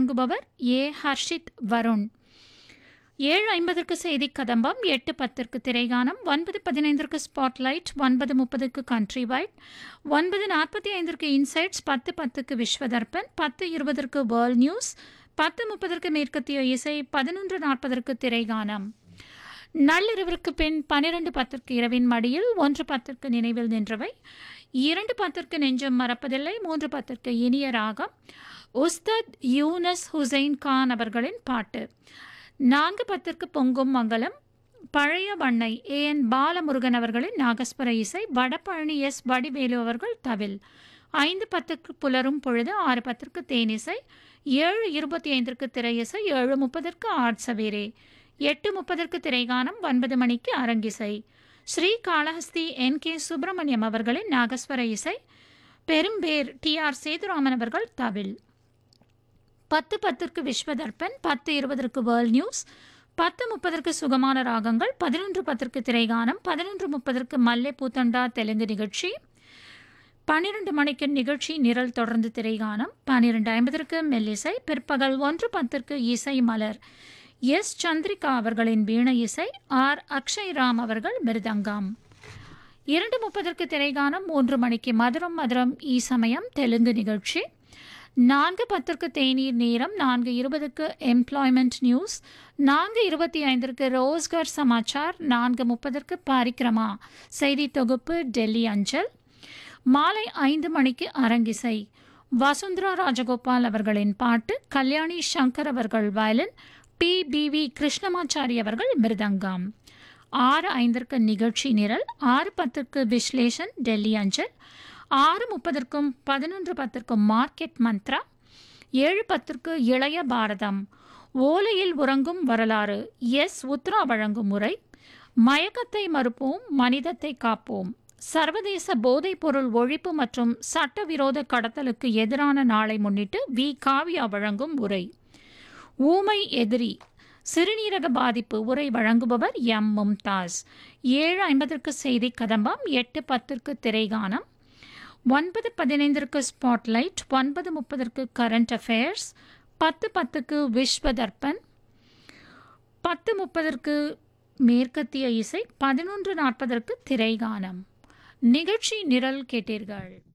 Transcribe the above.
வழங்குபவர் ஏ ஹர்ஷித் வருண் ஏழு ஐம்பதற்கு செய்தி கதம்பம் எட்டு பத்திற்கு திரைகானம் ஒன்பது பதினைந்திற்கு ஸ்பாட்லைட் ஒன்பது முப்பதுக்கு கண்ட்ரி வைட் ஒன்பது நாற்பத்தி ஐந்திற்கு இன்சைட்ஸ் பத்து பத்துக்கு விஸ்வதர்பன் பத்து இருபதற்கு வேர்ல்ட் நியூஸ் பத்து முப்பதற்கு மேற்கத்திய இசை பதினொன்று நாற்பதற்கு திரைகானம் நள்ளிரவிற்கு பின் பனிரெண்டு பத்திற்கு இரவின் மடியில் ஒன்று பத்திற்கு நினைவில் நின்றவை இரண்டு பத்திற்கு நெஞ்சம் மறப்பதில்லை மூன்று பத்திற்கு இனிய ராகம் உஸ்தத் யூனஸ் ஹுசைன் கான் அவர்களின் பாட்டு நான்கு பத்திற்கு பொங்கும் மங்கலம் பழைய வண்ணை ஏ என் பாலமுருகன் அவர்களின் நாகஸ்வர இசை வடபழனி எஸ் வடிவேலு அவர்கள் தவில் ஐந்து பத்துக்கு புலரும் பொழுது ஆறு பத்திற்கு தேனிசை ஏழு இருபத்தி ஐந்திற்கு திரையிசை ஏழு முப்பதற்கு ஆட்சவேரே எட்டு முப்பதற்கு திரைகானம் ஒன்பது மணிக்கு அரங்கிசை ஸ்ரீ காளஹஸ்தி என் கே சுப்பிரமணியம் அவர்களின் நாகஸ்வர இசை பெரும்பேர் டி ஆர் சேதுராமன் அவர்கள் தவில் பத்து பத்திற்கு விஸ்வதர்பன் பத்து இருபதற்கு வேர்ல்ட் நியூஸ் பத்து முப்பதற்கு சுகமான ராகங்கள் பதினொன்று பத்திற்கு திரைகானம் பதினொன்று முப்பதற்கு மல்லை பூத்தண்டா தெலுங்கு நிகழ்ச்சி பன்னிரண்டு மணிக்கு நிகழ்ச்சி நிரல் தொடர்ந்து திரைகானம் பன்னிரண்டு ஐம்பதற்கு மெல்லிசை பிற்பகல் ஒன்று பத்திற்கு இசை மலர் எஸ் சந்திரிகா அவர்களின் வீண இசை ஆர் அக்ஷய் ராம் அவர்கள் மிருதங்கம் இரண்டு முப்பதற்கு திரைகானம் மூன்று மணிக்கு மதுரம் மதுரம் ஈ சமயம் தெலுங்கு நிகழ்ச்சி நான்கு பத்திற்கு தேநீர் நேரம் நான்கு இருபதுக்கு எம்ப்ளாய்மெண்ட் நியூஸ் நான்கு இருபத்தி ஐந்திற்கு ரோஸ்கர் சமாச்சார் நான்கு முப்பதற்கு பாரிக்ரமா செய்தி தொகுப்பு டெல்லி அஞ்சல் மாலை ஐந்து மணிக்கு அரங்கிசை வசுந்தரா ராஜகோபால் அவர்களின் பாட்டு கல்யாணி சங்கர் அவர்கள் violin B B V Krishnamachari அவர்கள் மிருதங்கம் ஆறு ஐந்திற்கு நிகழ்ச்சி நிரல் ஆறு பத்திற்கு விஸ்லேஷன் டெல்லி அஞ்சல் ஆறு முப்பதற்கும் பதினொன்று பத்திற்கும் மார்க்கெட் மந்த்ரா ஏழு பத்திற்கு இளைய பாரதம் ஓலையில் உறங்கும் வரலாறு எஸ் உத்ரா வழங்கும் முறை மயக்கத்தை மறுப்போம் மனிதத்தை காப்போம் சர்வதேச போதைப்பொருள் ஒழிப்பு மற்றும் சட்டவிரோத கடத்தலுக்கு எதிரான நாளை முன்னிட்டு வி காவியா வழங்கும் உரை ஊமை எதிரி சிறுநீரக பாதிப்பு உரை வழங்குபவர் எம் மும்தாஸ் ஏழு ஐம்பதற்கு செய்தி கதம்பம் எட்டு பத்திற்கு திரைகானம் ஒன்பது பதினைந்திற்கு ஸ்பாட்லைட் ஒன்பது முப்பதற்கு கரண்ட் அஃபேர்ஸ் பத்து பத்துக்கு விஸ்வதர்பன் பத்து முப்பதற்கு மேற்கத்திய இசை பதினொன்று நாற்பதற்கு திரைகானம் நிகழ்ச்சி நிரல் கேட்டீர்கள்